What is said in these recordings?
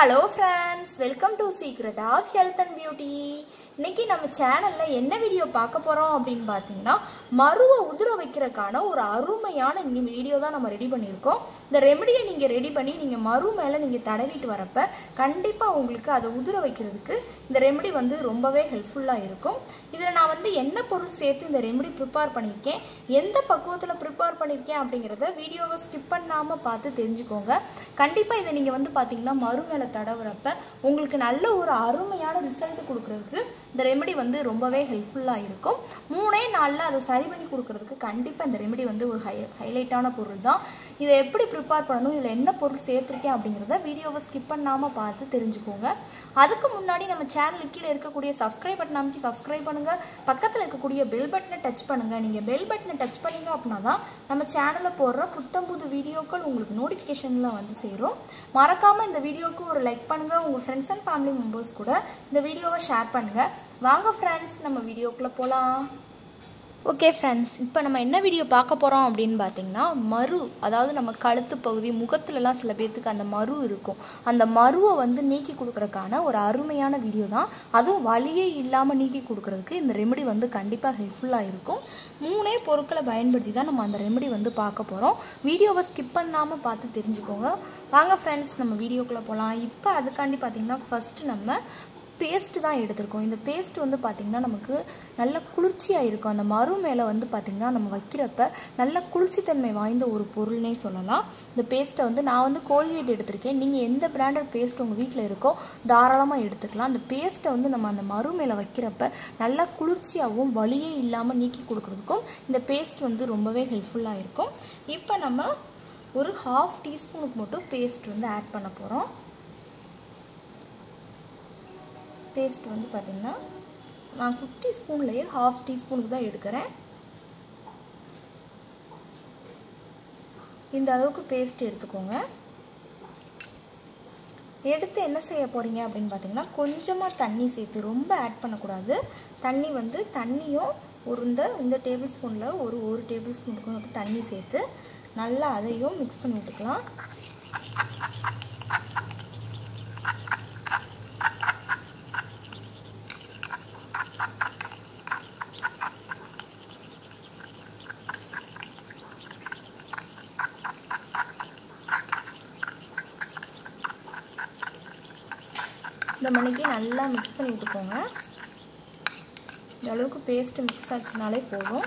hello friends welcome to secret of health and beauty இன்னைக்கு நம்ம சேனலில் என்ன வீடியோ பார்க்க போகிறோம் அப்படின்னு பார்த்தீங்கன்னா மருவை உதிர வைக்கிறதுக்கான ஒரு அருமையான வீடியோ தான் நம்ம ரெடி பண்ணியிருக்கோம் இந்த ரெமடியை நீங்கள் ரெடி பண்ணி நீங்கள் மரு மேலே நீங்கள் தடவிட்டு வரப்ப கண்டிப்பாக உங்களுக்கு அதை உதிர வைக்கிறதுக்கு இந்த ரெமடி வந்து ரொம்பவே ஹெல்ப்ஃபுல்லாக இருக்கும் இதில் நான் வந்து என்ன பொருள் சேர்த்து இந்த ரெமடி ப்ரிப்பேர் பண்ணியிருக்கேன் எந்த பக்குவத்தில் ப்ரிப்பேர் பண்ணியிருக்கேன் அப்படிங்கிறத வீடியோவை ஸ்கிப் பண்ணாமல் பார்த்து தெரிஞ்சுக்கோங்க கண்டிப்பாக இதை நீங்கள் வந்து பார்த்தீங்கன்னா மறு மேலே தடவுறப்ப உங்களுக்கு நல்ல ஒரு அருமையான ரிசல்ட் கொடுக்கறதுக்கு இந்த ரெமெடி வந்து ரொம்பவே ஹெல்ப்ஃபுல்லாக இருக்கும் மூணே நாளில் அதை சரி பண்ணி கொடுக்கறதுக்கு கண்டிப்பாக இந்த ரெமெடி வந்து ஒரு ஹை ஹைலைட்டான பொருள் தான் இதை எப்படி ப்ரிப்பேர் பண்ணணும் இதில் என்ன பொருள் சேர்த்துருக்கேன் அப்படிங்கிறத வீடியோவை ஸ்கிப் பண்ணாமல் பார்த்து தெரிஞ்சுக்கோங்க அதுக்கு முன்னாடி நம்ம சேனலுக்கு கீழே இருக்கக்கூடிய சப்ஸ்கிரைப் பட்டன் அமைச்சு சப்ஸ்கிரைப் பண்ணுங்கள் பக்கத்தில் இருக்கக்கூடிய பெல் பட்டனை டச் பண்ணுங்கள் நீங்கள் பெல் பட்டனை டச் பண்ணீங்க அப்படின்னா தான் நம்ம சேனலில் போடுற புத்தம் புது வீடியோக்கள் உங்களுக்கு நோட்டிஃபிகேஷனில் வந்து சேரும் மறக்காமல் இந்த வீடியோவுக்கு ஒரு லைக் பண்ணுங்கள் உங்கள் ஃப்ரெண்ட்ஸ் அண்ட் ஃபேமிலி மெம்பர்ஸ் கூட இந்த வீடியோவை ஷேர் பண்ணுங்கள் வாங்க ஃப்ரெண்ட்ஸ் நம்ம வீடியோக்குள்ளே போகலாம் ஓகே ஃப்ரெண்ட்ஸ் இப்போ நம்ம என்ன வீடியோ பார்க்க போகிறோம் அப்படின்னு பார்த்தீங்கன்னா மரு அதாவது நம்ம கழுத்து பகுதி முகத்துலலாம் சில பேர்த்துக்கு அந்த மரு இருக்கும் அந்த மருவை வந்து நீக்கி கொடுக்குறக்கான ஒரு அருமையான வீடியோ தான் அதுவும் வலியே இல்லாமல் நீக்கி கொடுக்குறதுக்கு இந்த ரெமெடி வந்து கண்டிப்பாக ஹெல்ப்ஃபுல்லாக இருக்கும் மூணே பொருட்களை பயன்படுத்தி தான் நம்ம அந்த ரெமெடி வந்து பார்க்க போகிறோம் வீடியோவை ஸ்கிப் பண்ணாமல் பார்த்து தெரிஞ்சுக்கோங்க வாங்க ஃப்ரெண்ட்ஸ் நம்ம வீடியோக்குள்ளே போகலாம் இப்போ அதுக்காண்டி பார்த்தீங்கன்னா ஃபஸ்ட்டு நம்ம பேஸ்ட்டு தான் எடுத்திருக்கோம் இந்த பேஸ்ட் வந்து பார்த்திங்கன்னா நமக்கு நல்ல குளிர்ச்சியாக இருக்கும் அந்த மறு மேலே வந்து பார்த்திங்கன்னா நம்ம வைக்கிறப்ப நல்ல குளிர்ச்சித்தன்மை வாய்ந்த ஒரு பொருள்னே சொல்லலாம் இந்த பேஸ்ட்டை வந்து நான் வந்து கோல்கேட் எடுத்திருக்கேன் நீங்கள் எந்த பிராண்டட் பேஸ்ட் உங்கள் வீட்டில் இருக்கோ தாராளமாக எடுத்துக்கலாம் அந்த பேஸ்ட்டை வந்து நம்ம அந்த மறு மேலே வைக்கிறப்ப நல்லா குளிர்ச்சியாகவும் வலியே இல்லாமல் நீக்கி கொடுக்குறதுக்கும் இந்த பேஸ்ட் வந்து ரொம்பவே ஹெல்ப்ஃபுல்லாக இருக்கும் இப்போ நம்ம ஒரு ஹாஃப் டீஸ்பூனுக்கு மட்டும் பேஸ்ட் வந்து ஆட் பண்ண போகிறோம் பேஸ்ட் வந்து பார்த்திங்கன்னா நான் குட்டி ஸ்பூன்லேயே ஹாஃப் டீஸ்பூனுக்கு தான் எடுக்கிறேன் இந்த அளவுக்கு பேஸ்ட் எடுத்துக்கோங்க எடுத்து என்ன செய்ய போகிறீங்க அப்படின்னு பார்த்தீங்கன்னா கொஞ்சமாக தண்ணி சேர்த்து ரொம்ப ஆட் பண்ணக்கூடாது தண்ணி வந்து தண்ணியும் ஒரு இந்த இந்த டேபிள் ஸ்பூனில் ஒரு ஒரு டேபிள் ஸ்பூனுக்கு மட்டும் தண்ணி சேர்த்து நல்லா அதையும் மிக்ஸ் பண்ணி விட்டுக்கலாம் இந்த மணிக்கு நல்லா மிக்ஸ் பண்ணி விட்டுக்கோங்க இந்த அளவுக்கு பேஸ்ட்டு மிக்ஸ் ஆச்சுனாலே போதும்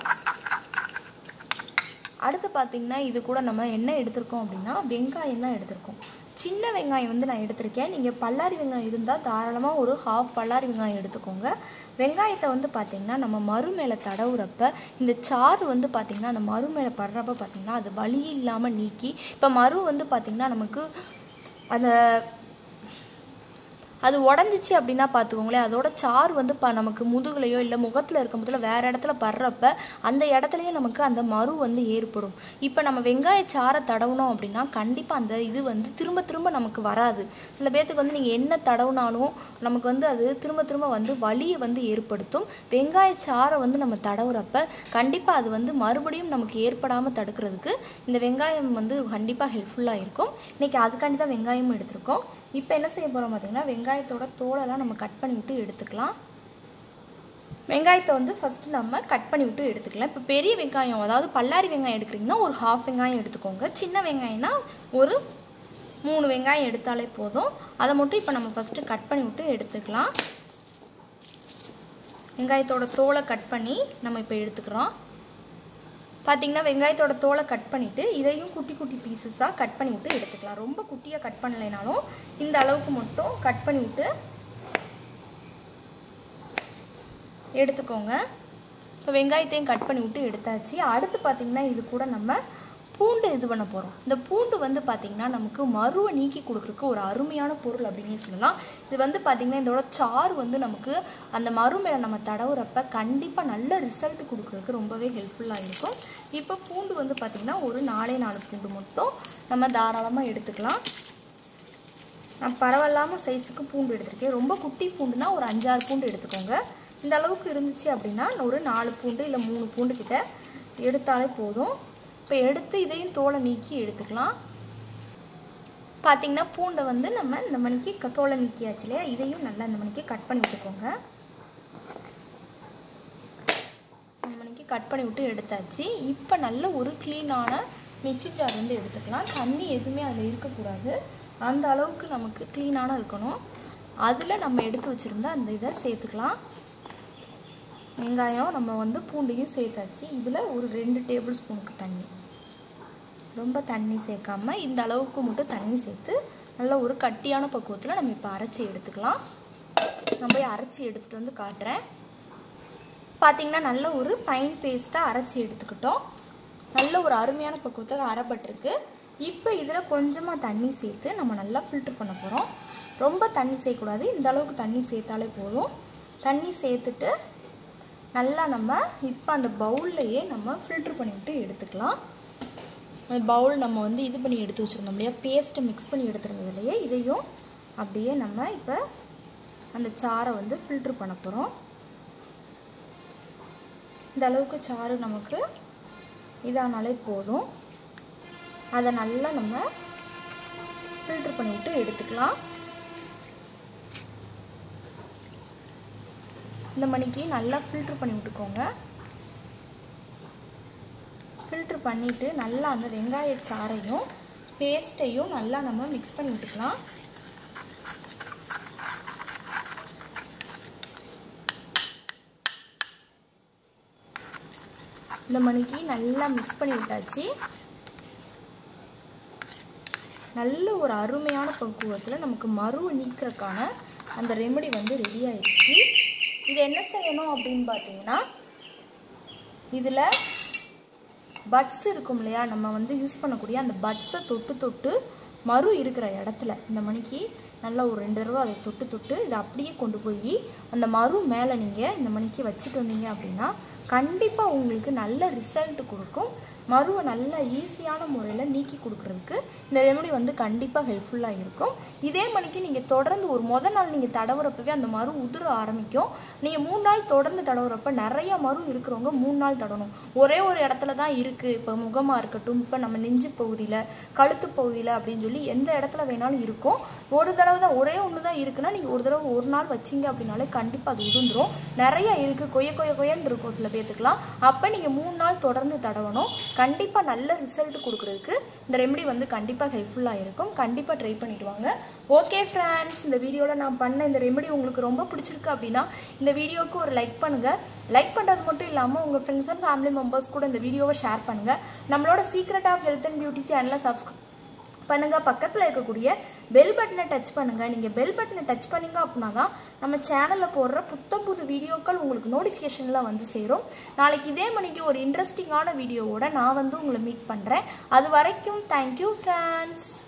அடுத்து பார்த்திங்கன்னா இது கூட நம்ம என்ன எடுத்திருக்கோம் அப்படின்னா வெங்காயம் தான் எடுத்திருக்கோம் சின்ன வெங்காயம் வந்து நான் எடுத்திருக்கேன் நீங்கள் பல்லாரி வெங்காயம் இருந்தால் தாராளமாக ஒரு ஹாஃப் பல்லாரி வெங்காயம் எடுத்துக்கோங்க வெங்காயத்தை வந்து பார்த்திங்கன்னா நம்ம மறு மேலே தடவுறப்ப இந்த சாறு வந்து பார்த்திங்கன்னா அந்த மறு மேலே படுறப்ப பார்த்திங்கன்னா அது வலி இல்லாமல் நீக்கி இப்போ மறு வந்து பார்த்திங்கன்னா நமக்கு அந்த அது உடஞ்சிச்சு அப்படின்னா பார்த்துக்கோங்களேன் அதோட சாறு வந்து ப நமக்கு முதுகுலையோ இல்லை முகத்தில் இருக்கும் போதில் வேறு இடத்துல படுறப்ப அந்த இடத்துலையும் நமக்கு அந்த மறு வந்து ஏற்படும் இப்போ நம்ம வெங்காய சாறை தடவுனோம் அப்படின்னா கண்டிப்பாக அந்த இது வந்து திரும்ப திரும்ப நமக்கு வராது சில பேர்த்துக்கு வந்து நீங்கள் என்ன தடவுனாலும் நமக்கு வந்து அது திரும்ப திரும்ப வந்து வலியை வந்து ஏற்படுத்தும் வெங்காய சாறை வந்து நம்ம தடவுறப்ப கண்டிப்பாக அது வந்து மறுபடியும் நமக்கு ஏற்படாமல் தடுக்கிறதுக்கு இந்த வெங்காயம் வந்து கண்டிப்பாக ஹெல்ப்ஃபுல்லாக இருக்கும் இன்றைக்கி அதுக்காண்டி தான் வெங்காயமும் எடுத்திருக்கோம் இப்போ என்ன செய்ய போகிறோம் பார்த்திங்கன்னா வெங்காயத்தோட தோலெல்லாம் நம்ம கட் பண்ணி விட்டு எடுத்துக்கலாம் வெங்காயத்தை வந்து ஃபஸ்ட்டு நம்ம கட் பண்ணி விட்டு எடுத்துக்கலாம் இப்போ பெரிய வெங்காயம் அதாவது பல்லாரி வெங்காயம் எடுக்கிறீங்கன்னா ஒரு ஹாஃப் வெங்காயம் எடுத்துக்கோங்க சின்ன வெங்காயம்னா ஒரு மூணு வெங்காயம் எடுத்தாலே போதும் அதை மட்டும் இப்போ நம்ம ஃபஸ்ட்டு கட் பண்ணி விட்டு எடுத்துக்கலாம் வெங்காயத்தோட தோலை கட் பண்ணி நம்ம இப்போ எடுத்துக்கிறோம் பார்த்திங்கன்னா வெங்காயத்தோட தோலை கட் பண்ணிவிட்டு இதையும் குட்டி குட்டி பீசஸாக கட் பண்ணி விட்டு எடுத்துக்கலாம் ரொம்ப குட்டியாக கட் பண்ணலைனாலும் இந்த அளவுக்கு மட்டும் கட் பண்ணி விட்டு எடுத்துக்கோங்க இப்போ வெங்காயத்தையும் கட் பண்ணி விட்டு எடுத்தாச்சு அடுத்து பார்த்திங்கன்னா இது கூட நம்ம பூண்டு இது பண்ண போகிறோம் இந்த பூண்டு வந்து பார்த்திங்கன்னா நமக்கு மருவை நீக்கி கொடுக்குறக்கு ஒரு அருமையான பொருள் அப்படின்னே சொல்லலாம் இது வந்து பார்த்திங்கன்னா இதோட சாறு வந்து நமக்கு அந்த மரு மேலே நம்ம தடவுறப்ப கண்டிப்பாக நல்ல ரிசல்ட் கொடுக்குறதுக்கு ரொம்பவே ஹெல்ப்ஃபுல்லாக இருக்கும் இப்போ பூண்டு வந்து பார்த்திங்கன்னா ஒரு நாலே நாலு பூண்டு மட்டும் நம்ம தாராளமாக எடுத்துக்கலாம் நான் பரவாயில்லாமல் சைஸுக்கு பூண்டு எடுத்திருக்கேன் ரொம்ப குட்டி பூண்டுனா ஒரு அஞ்சாறு பூண்டு எடுத்துக்கோங்க இந்த அளவுக்கு இருந்துச்சு அப்படின்னா ஒரு நாலு பூண்டு இல்லை மூணு பூண்டு கிட்ட எடுத்தாலே போதும் இப்போ எடுத்து இதையும் தோலை நீக்கி எடுத்துக்கலாம் பார்த்தீங்கன்னா பூண்டை வந்து நம்ம இந்த மணிக்கு க- தோலை நீக்கியாச்சு இல்லையா இதையும் நல்லா இந்த மணிக்கு கட் பண்ணி விட்டுக்கோங்க இந்த மணிக்கு கட் பண்ணி விட்டு எடுத்தாச்சு இப்போ நல்ல ஒரு க்ளீனான மிக்ஸி ஜார் வந்து எடுத்துக்கலாம் தண்ணி எதுவுமே அதில் இருக்கக்கூடாது அந்த அளவுக்கு நமக்கு க்ளீனான இருக்கணும் அதில் நம்ம எடுத்து வச்சுருந்தா அந்த இதை சேர்த்துக்கலாம் வெங்காயம் நம்ம வந்து பூண்டையும் சேர்த்தாச்சு இதில் ஒரு ரெண்டு டேபிள் ஸ்பூனுக்கு தண்ணி ரொம்ப தண்ணி சேர்க்காம இந்த அளவுக்கு மட்டும் தண்ணி சேர்த்து நல்ல ஒரு கட்டியான பக்குவத்தில் நம்ம இப்போ அரைச்சி எடுத்துக்கலாம் நான் போய் அரைச்சி எடுத்துகிட்டு வந்து காட்டுறேன் பார்த்தீங்கன்னா நல்ல ஒரு பைன் பேஸ்ட்டாக அரைச்சி எடுத்துக்கிட்டோம் நல்ல ஒரு அருமையான பக்குவத்தில் அரைப்பட்டிருக்கு இப்போ இதில் கொஞ்சமாக தண்ணி சேர்த்து நம்ம நல்லா ஃபில்டர் பண்ண போகிறோம் ரொம்ப தண்ணி சேர்க்கக்கூடாது இந்த அளவுக்கு தண்ணி சேர்த்தாலே போதும் தண்ணி சேர்த்துட்டு நல்லா நம்ம இப்போ அந்த பவுல்லையே நம்ம ஃபில்டர் பண்ணிவிட்டு எடுத்துக்கலாம் அந்த பவுல் நம்ம வந்து இது பண்ணி எடுத்து வச்சுருந்தோம் இல்லையா பேஸ்ட்டை மிக்ஸ் பண்ணி எடுத்துருந்ததுலையே இதையும் அப்படியே நம்ம இப்போ அந்த சாறை வந்து ஃபில்ட்ரு பண்ண போகிறோம் இந்த அளவுக்கு சாறு நமக்கு இதானாலே போதும் அதை நல்லா நம்ம ஃபில்ட்ரு பண்ணிவிட்டு எடுத்துக்கலாம் இந்த மணிக்கு நல்லா ஃபில்ட்ரு பண்ணி விட்டுக்கோங்க ஃபில்ட்ரு பண்ணிவிட்டு நல்லா அந்த வெங்காய சாறையும் பேஸ்ட்டையும் நல்லா நம்ம மிக்ஸ் பண்ணி விட்டுக்கலாம் இந்த மணிக்கு நல்லா மிக்ஸ் பண்ணி விட்டாச்சு நல்ல ஒரு அருமையான பக்குவத்தில் நமக்கு மருவை நீக்கிறதுக்கான அந்த ரெமெடி வந்து ரெடி ஆயிடுச்சு இது என்ன செய்யணும் அப்படின்னு பார்த்தீங்கன்னா இதில் பட்ஸ் இருக்கும் இல்லையா நம்ம வந்து யூஸ் பண்ணக்கூடிய அந்த பட்ஸை தொட்டு தொட்டு மறு இருக்கிற இடத்துல இந்த மணிக்கு நல்லா ஒரு ரெண்டு தடவை அதை தொட்டு தொட்டு இதை அப்படியே கொண்டு போய் அந்த மறு மேலே நீங்கள் இந்த மணிக்கு வச்சுட்டு வந்தீங்க அப்படின்னா கண்டிப்பாக உங்களுக்கு நல்ல ரிசல்ட் கொடுக்கும் மருவை நல்ல ஈஸியான முறையில் நீக்கி கொடுக்குறதுக்கு இந்த ரெமெடி வந்து கண்டிப்பாக ஹெல்ப்ஃபுல்லாக இருக்கும் இதே மணிக்கு நீங்கள் தொடர்ந்து ஒரு முத நாள் நீங்கள் தடவுறப்பவே அந்த மரு உதிர ஆரம்பிக்கும் நீங்கள் மூணு நாள் தொடர்ந்து தடவுறப்ப நிறைய மரு இருக்கிறவங்க மூணு நாள் தடவணும் ஒரே ஒரு இடத்துல தான் இருக்குது இப்போ முகமாக இருக்கட்டும் இப்போ நம்ம நெஞ்சு பகுதியில் கழுத்து பகுதியில் அப்படின்னு சொல்லி எந்த இடத்துல வேணாலும் இருக்கும் ஒரு தடவை தான் ஒரே ஒன்று தான் இருக்குன்னா நீங்கள் ஒரு தடவை ஒரு நாள் வச்சிங்க அப்படின்னாலே கண்டிப்பாக அது உதிர்ந்துரும் நிறைய இருக்குது கொய்ய கொய்ய கொய்யன்னு இருக்கும் சில பேர்த்துக்குலாம் அப்போ நீங்கள் மூணு நாள் தொடர்ந்து தடவணும் கண்டிப்பாக நல்ல ரிசல்ட் கொடுக்குறதுக்கு இந்த ரெமெடி வந்து கண்டிப்பாக ஹெல்ப்ஃபுல்லாக இருக்கும் கண்டிப்பாக ட்ரை பண்ணிட்டு வாங்க ஓகே ஃப்ரெண்ட்ஸ் இந்த வீடியோவில் நான் பண்ண இந்த ரெமெடி உங்களுக்கு ரொம்ப பிடிச்சிருக்கு அப்படின்னா இந்த வீடியோவுக்கு ஒரு லைக் பண்ணுங்கள் லைக் பண்ணுறது மட்டும் இல்லாமல் உங்கள் ஃப்ரெண்ட்ஸ் அண்ட் ஃபேமிலி மெம்பர்ஸ் கூட இந்த வீடியோவை ஷேர் பண்ணுங்கள் நம்மளோட secret of health and beauty சேனலை சப்ஸ்கிரைப் பண்ணுங்கள் பக்கத்தில் இருக்கக்கூடிய பெல் பட்டனை டச் பண்ணுங்கள் நீங்கள் பெல் பட்டனை டச் பண்ணீங்க அப்படின்னா தான் நம்ம சேனலில் போடுற புத்தம் புது வீடியோக்கள் உங்களுக்கு நோட்டிஃபிகேஷனில் வந்து சேரும் நாளைக்கு இதே மணிக்கு ஒரு இன்ட்ரெஸ்டிங்கான வீடியோவோட நான் வந்து உங்களை மீட் பண்ணுறேன் அது வரைக்கும் தேங்க்யூ ஃப்ரெண்ட்ஸ்